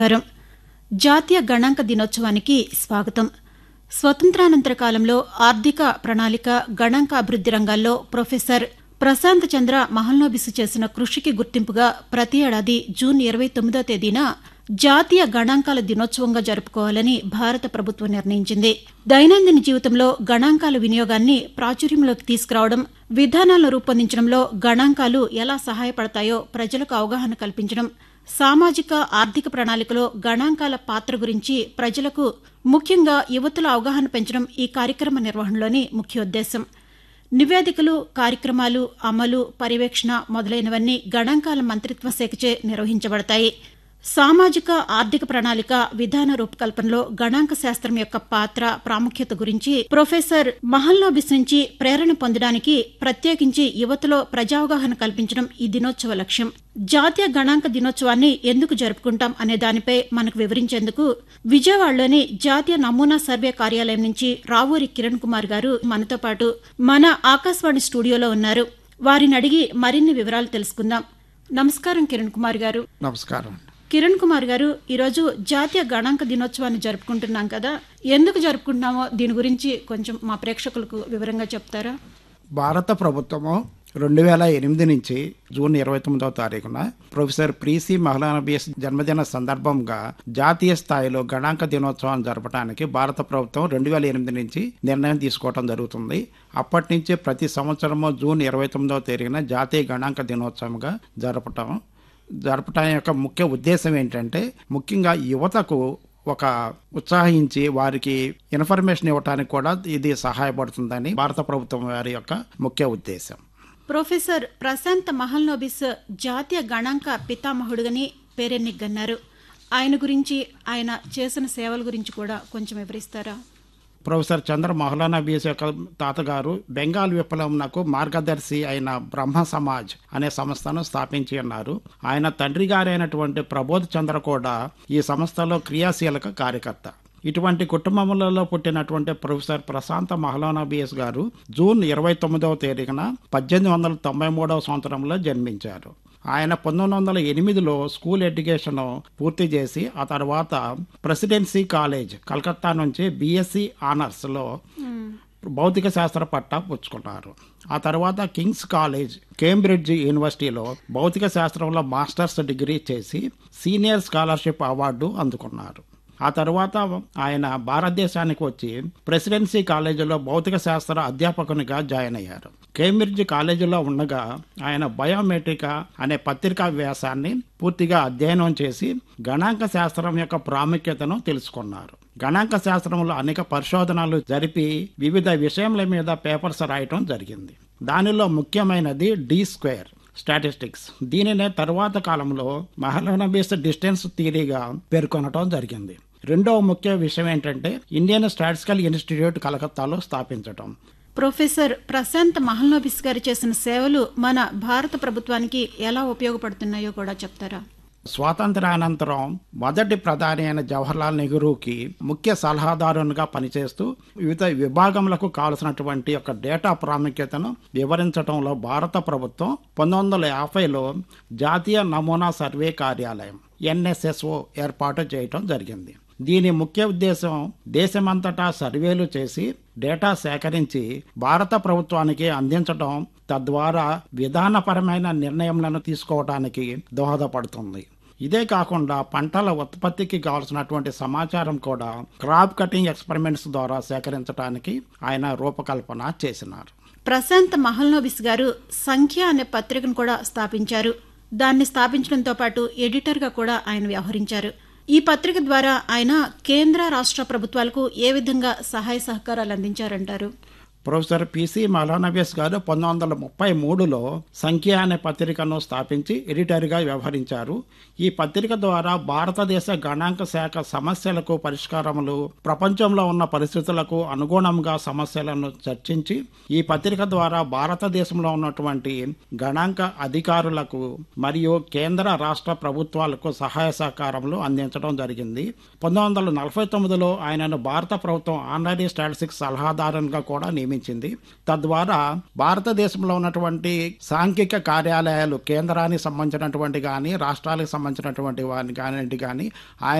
నమస్కారం జాతీయ గణాంక దినోత్సవానికి స్వాగతం స్వతంత్రానంతర కాలంలో ఆర్థిక ప్రణాళిక గణాంక అభివృద్ది రంగాల్లో ప్రొఫెసర్ ప్రశాంత్ చంద్ర మహల్నోబిస్ చేసిన కృషికి గుర్తింపుగా ప్రతి ఏడాది జూన్ ఇరవై తొమ్మిదో తేదీన జాతీయ గణాంకాల దినోత్సవంగా జరుపుకోవాలని భారత ప్రభుత్వం నిర్ణయించింది దైనందిన జీవితంలో గణాంకాల వినియోగాన్ని ప్రాచుర్యంలోకి తీసుకురావడం విధానాలను రూపొందించడంలో గణాంకాలు ఎలా సహాయపడతాయో ప్రజలకు అవగాహన కల్పించడం సామాజిక ఆర్థిక ప్రణాళికలో గణాంకాల పాత్ర గురించి ప్రజలకు ముఖ్యంగా యువతల అవగాహన పెంచడం ఈ కార్యక్రమ నిర్వహణలోని ముఖ్యోద్దేశం నివేదికలు కార్యక్రమాలు అమలు పర్యవేక్షణ మొదలైనవన్నీ గణాంకాల మంత్రిత్వ శాఖచే నిర్వహించబడతాయి సామాజిక ఆర్థిక ప్రణాళిక విధాన రూపకల్పనలో గణాంక శాస్త్రం యొక్క పాత్ర ప్రాముఖ్యత గురించి ప్రొఫెసర్ మహల్నోబిస్ నుంచి ప్రేరణ పొందడానికి ప్రత్యేకించి యువతలో ప్రజావగాహన కల్పించడం ఈ దినోత్సవ లక్ష్యం జాతీయ గణాంక దినోత్సవాన్ని ఎందుకు జరుపుకుంటాం అనే దానిపై మనకు వివరించేందుకు విజయవాడలోని జాతీయ నమూనా సర్వే కార్యాలయం నుంచి రావూరి కిరణ్ కుమార్ గారు మనతో పాటు మన ఆకాశవాణి స్టూడియోలో ఉన్నారు వారిని అడిగి మరిన్ని వివరాలు తెలుసుకుందాం నమస్కారం కిరణ్ కుమార్ గారు నమస్కారం కిరణ్ కుమార్ గారు ఈరోజు జాతీయ గణాంక దినోత్సవాన్ని జరుపుకుంటున్నాం కదా ఎందుకు జరుపుకుంటున్నామో దీని గురించి కొంచెం మా ప్రేక్షకులకు వివరంగా చెప్తారా భారత ప్రభుత్వము రెండు వేల ఎనిమిది నుంచి జూన్ ఇరవై తొమ్మిదవ తారీఖున ప్రొఫెసర్ ప్రీసి మహలానబీస్ జన్మదిన సందర్భంగా జాతీయ స్థాయిలో గణాంక దినోత్సవం జరపడానికి భారత ప్రభుత్వం రెండు వేల ఎనిమిది నుంచి నిర్ణయం తీసుకోవడం జరుగుతుంది అప్పటి నుంచి ప్రతి సంవత్సరము జూన్ ఇరవై తొమ్మిదవ తేదీన జాతీయ గణాంక దినోత్సవంగా జరపటం జరపటం యొక్క ముఖ్య ఉద్దేశం ఏంటంటే ముఖ్యంగా యువతకు ఒక ఉత్సాహించి వారికి ఇన్ఫర్మేషన్ ఇవ్వడానికి కూడా ఇది సహాయపడుతుందని భారత ప్రభుత్వం వారి యొక్క ముఖ్య ఉద్దేశం ప్రొఫెసర్ ప్రశాంత్ మహల్నోబిస్ జాతీయ గణాంక పితామహుడుగని పేరెన్నిగన్నారు ఆయన గురించి ఆయన చేసిన సేవల గురించి కూడా కొంచెం వివరిస్తారా ప్రొఫెసర్ చంద్ర మౌలానా బీస్ యొక్క తాతగారు బెంగాల్ విప్లవంకు మార్గదర్శి అయిన బ్రహ్మ సమాజ్ అనే సంస్థను స్థాపించి ఉన్నారు ఆయన తండ్రి గారైనటువంటి ప్రబోధ్ చంద్ర కూడా ఈ సంస్థలో క్రియాశీలక కార్యకర్త ఇటువంటి కుటుంబములలో పుట్టినటువంటి ప్రొఫెసర్ ప్రశాంత మహలానా బిఎస్ గారు జూన్ ఇరవై తొమ్మిదవ తేదీన పద్దెనిమిది వందల తొంభై మూడవ సంవత్సరంలో జన్మించారు ఆయన పంతొమ్మిది వందల ఎనిమిదిలో స్కూల్ ఎడ్యుకేషన్ పూర్తి చేసి ఆ తర్వాత ప్రెసిడెన్సీ కాలేజ్ కలకత్తా నుంచి బీఎస్సీ ఆనర్స్లో భౌతిక శాస్త్ర పట్టా పుచ్చుకున్నారు ఆ తర్వాత కింగ్స్ కాలేజ్ కేంబ్రిడ్జ్ యూనివర్సిటీలో భౌతిక శాస్త్రంలో మాస్టర్స్ డిగ్రీ చేసి సీనియర్ స్కాలర్షిప్ అవార్డు అందుకున్నారు ఆ తర్వాత ఆయన భారతదేశానికి వచ్చి ప్రెసిడెన్సీ కాలేజీలో భౌతిక శాస్త్ర అధ్యాపకునిగా జాయిన్ అయ్యారు కేంబ్రిడ్జ్ కాలేజీలో ఉండగా ఆయన బయోమెట్రికా అనే పత్రికా వ్యాసాన్ని పూర్తిగా అధ్యయనం చేసి గణాంక శాస్త్రం యొక్క ప్రాముఖ్యతను తెలుసుకున్నారు గణాంక శాస్త్రంలో అనేక పరిశోధనలు జరిపి వివిధ విషయముల మీద పేపర్స్ రాయటం జరిగింది దానిలో ముఖ్యమైనది డి స్క్వేర్ స్టాటిస్టిక్స్ దీనినే తరువాత కాలంలో మహలానా బేస్డ్ డిస్టెన్స్ థియరీగా పేర్కొనటం జరిగింది రెండవ ముఖ్య విషయం ఏంటంటే ఇండియన్ స్టాటిస్టికల్ ఇన్స్టిట్యూట్ కలకత్తాలో స్థాపించటం ప్రొఫెసర్ ప్రశాంత్ మహల్నోబిస్ గారు చేసిన సేవలు మన భారత ప్రభుత్వానికి ఎలా ఉపయోగపడుతున్నాయో కూడా చెప్తారా స్వాతంత్రానంతరం మొదటి ప్రధాని అయిన జవహర్లాల్ నెహ్రూకి ముఖ్య సలహాదారునిగా పనిచేస్తూ వివిధ విభాగములకు కావలసినటువంటి యొక్క డేటా ప్రాముఖ్యతను వివరించడంలో భారత ప్రభుత్వం పంతొమ్మిది వందల యాభైలో జాతీయ నమూనా సర్వే కార్యాలయం ఎన్ఎస్ఎస్ఓ ఏర్పాటు చేయటం జరిగింది దీని ముఖ్య ఉద్దేశం దేశమంతటా సర్వేలు చేసి డేటా సేకరించి భారత ప్రభుత్వానికి అందించడం తద్వారా విధానపరమైన నిర్ణయములను తీసుకోవడానికి దోహదపడుతుంది ఇదే కాకుండా పంటల ఉత్పత్తికి కావాల్సినటువంటి సమాచారం కూడా క్రాప్ కటింగ్ ఎక్స్పెరిమెంట్స్ ద్వారా సేకరించడానికి ఆయన రూపకల్పన చేసినారు ప్రశాంత్ మహల్నోబిస్ గారు సంఖ్య అనే పత్రికను కూడా స్థాపించారు దాన్ని స్థాపించడంతో పాటు ఎడిటర్గా కూడా ఆయన వ్యవహరించారు ఈ పత్రిక ద్వారా ఆయన కేంద్ర రాష్ట్ర ప్రభుత్వాలకు ఏ విధంగా సహాయ సహకారాలు అందించారంటారు ప్రొఫెసర్ పిసి మలానబియస్ గారు పంతొమ్మిది వందల ముప్పై మూడులో సంఖ్య అనే పత్రికను స్థాపించి ఎడిటర్గా వ్యవహరించారు ఈ పత్రిక ద్వారా భారతదేశ గణాంక శాఖ సమస్యలకు పరిష్కారములు ప్రపంచంలో ఉన్న పరిస్థితులకు అనుగుణంగా సమస్యలను చర్చించి ఈ పత్రిక ద్వారా భారతదేశంలో ఉన్నటువంటి గణాంక అధికారులకు మరియు కేంద్ర రాష్ట్ర ప్రభుత్వాలకు సహాయ సహకారములు అందించడం జరిగింది పంతొమ్మిది వందల నలభై తొమ్మిదిలో ఆయనను భారత ప్రభుత్వం ఆనరీ స్టాటిస్టిక్స్ సలహాదారునిగా కూడా నియమించారు నియమించింది తద్వారా భారతదేశంలో ఉన్నటువంటి సాంఘిక కార్యాలయాలు కేంద్రానికి సంబంధించినటువంటి కానీ రాష్ట్రాలకు సంబంధించినటువంటి వారిని కానీ కానీ ఆయన